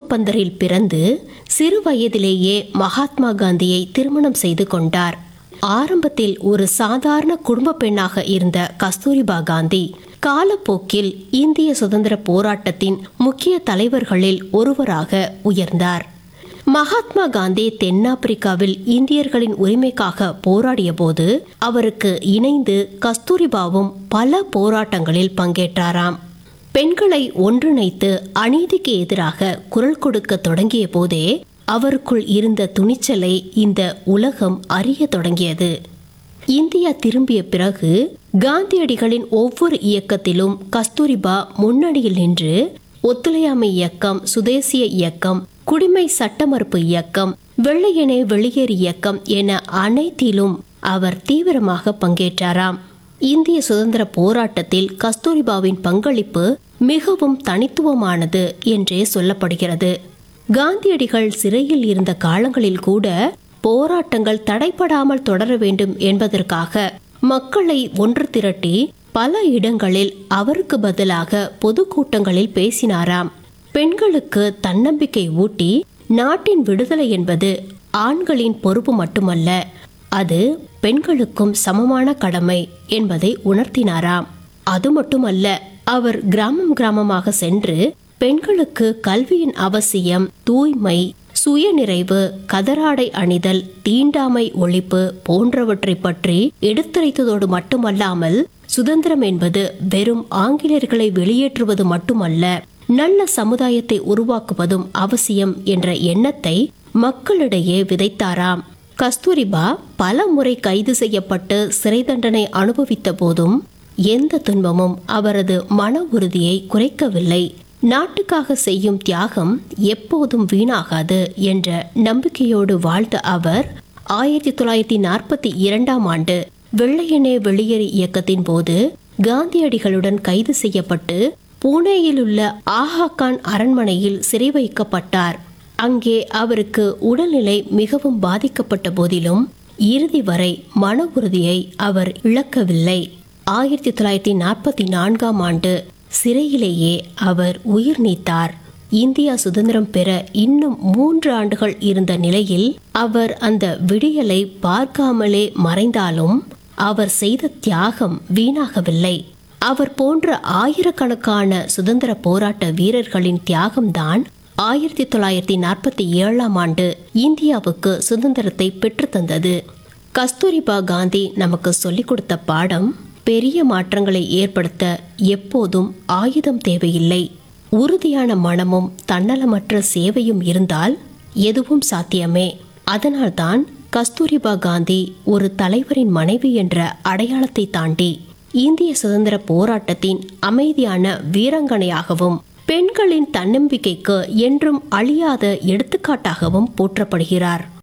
போர்பந்தரில் பிறந்து சிறு வயதிலேயே மகாத்மா காந்தியை திருமணம் செய்து கொண்டார் ஆரம்பத்தில் ஒரு சாதாரண குடும்ப பெண்ணாக இருந்த கஸ்தூரிபா காந்தி காலப்போக்கில் இந்திய சுதந்திர போராட்டத்தின் முக்கிய தலைவர்களில் ஒருவராக உயர்ந்தார் மகாத்மா காந்தி தென்னாப்பிரிக்காவில் இந்தியர்களின் உரிமைக்காக போராடிய போது அவருக்கு இணைந்து கஸ்தூரிபாவும் பல போராட்டங்களில் பங்கேற்றாராம் பெண்களை ஒன்றிணைத்து அநீதிக்கு எதிராக குரல் கொடுக்க தொடங்கிய போதே அவருக்குள் இருந்த துணிச்சலை இந்த உலகம் அறிய தொடங்கியது இந்தியா திரும்பிய பிறகு காந்தியடிகளின் ஒவ்வொரு இயக்கத்திலும் கஸ்தூரிபா முன்னணியில் நின்று ஒத்துழையாமை இயக்கம் சுதேசிய இயக்கம் குடிமை சட்ட மறுப்பு இயக்கம் வெள்ளையனே வெளியேறு இயக்கம் என அனைத்திலும் அவர் தீவிரமாக பங்கேற்றாராம் இந்திய சுதந்திர போராட்டத்தில் கஸ்தூரிபாவின் பங்களிப்பு மிகவும் தனித்துவமானது என்றே சொல்லப்படுகிறது காந்தியடிகள் சிறையில் இருந்த காலங்களில் கூட போராட்டங்கள் தடைப்படாமல் தொடர வேண்டும் என்பதற்காக மக்களை ஒன்று திரட்டி பல இடங்களில் அவருக்கு பதிலாக பொதுக்கூட்டங்களில் பேசினாராம் பெண்களுக்கு தன்னம்பிக்கை ஊட்டி நாட்டின் விடுதலை என்பது ஆண்களின் பொறுப்பு மட்டுமல்ல அது பெண்களுக்கும் சமமான கடமை என்பதை உணர்த்தினாராம் அது மட்டுமல்ல அவர் கிராமம் கிராமமாக சென்று பெண்களுக்கு கல்வியின் அவசியம் தூய்மை சுயநிறைவு கதராடை அணிதல் தீண்டாமை ஒழிப்பு போன்றவற்றை பற்றி எடுத்துரைத்ததோடு மட்டுமல்லாமல் சுதந்திரம் என்பது வெறும் ஆங்கிலேயர்களை வெளியேற்றுவது மட்டுமல்ல நல்ல சமுதாயத்தை உருவாக்குவதும் அவசியம் என்ற எண்ணத்தை மக்களிடையே விதைத்தாராம் கஸ்தூரிபா பல முறை கைது செய்யப்பட்டு சிறை தண்டனை அனுபவித்த போதும் எந்த துன்பமும் அவரது மன உறுதியை குறைக்கவில்லை நாட்டுக்காக செய்யும் தியாகம் எப்போதும் வீணாகாது என்ற நம்பிக்கையோடு வாழ்ந்த அவர் ஆயிரத்தி தொள்ளாயிரத்தி நாற்பத்தி இரண்டாம் ஆண்டு வெள்ளையனே வெளியேறு இயக்கத்தின் போது காந்தியடிகளுடன் கைது செய்யப்பட்டு பூனேயில் உள்ள ஆஹா கான் அரண்மனையில் சிறை வைக்கப்பட்டார் அங்கே அவருக்கு உடல்நிலை மிகவும் பாதிக்கப்பட்ட போதிலும் இறுதி வரை மன உறுதியை அவர் இழக்கவில்லை ஆயிரத்தி தொள்ளாயிரத்தி நாற்பத்தி நான்காம் ஆண்டு சிறையிலேயே அவர் உயிர் நீத்தார் இந்தியா சுதந்திரம் பெற இன்னும் மூன்று ஆண்டுகள் இருந்த நிலையில் அவர் அந்த விடியலை பார்க்காமலே மறைந்தாலும் அவர் செய்த தியாகம் வீணாகவில்லை அவர் போன்ற ஆயிரக்கணக்கான சுதந்திர போராட்ட வீரர்களின் தியாகம்தான் ஆயிரத்தி தொள்ளாயிரத்தி நாற்பத்தி ஏழாம் ஆண்டு இந்தியாவுக்கு சுதந்திரத்தை பெற்றுத்தந்தது கஸ்தூரிபா காந்தி நமக்கு சொல்லிக் கொடுத்த பாடம் பெரிய மாற்றங்களை ஏற்படுத்த எப்போதும் ஆயுதம் தேவையில்லை உறுதியான மனமும் தன்னலமற்ற சேவையும் இருந்தால் எதுவும் சாத்தியமே அதனால்தான் கஸ்தூரிபா காந்தி ஒரு தலைவரின் மனைவி என்ற அடையாளத்தை தாண்டி இந்திய சுதந்திர போராட்டத்தின் அமைதியான வீரங்கனையாகவும் பெண்களின் தன்னம்பிக்கைக்கு என்றும் அழியாத எடுத்துக்காட்டாகவும் போற்றப்படுகிறார்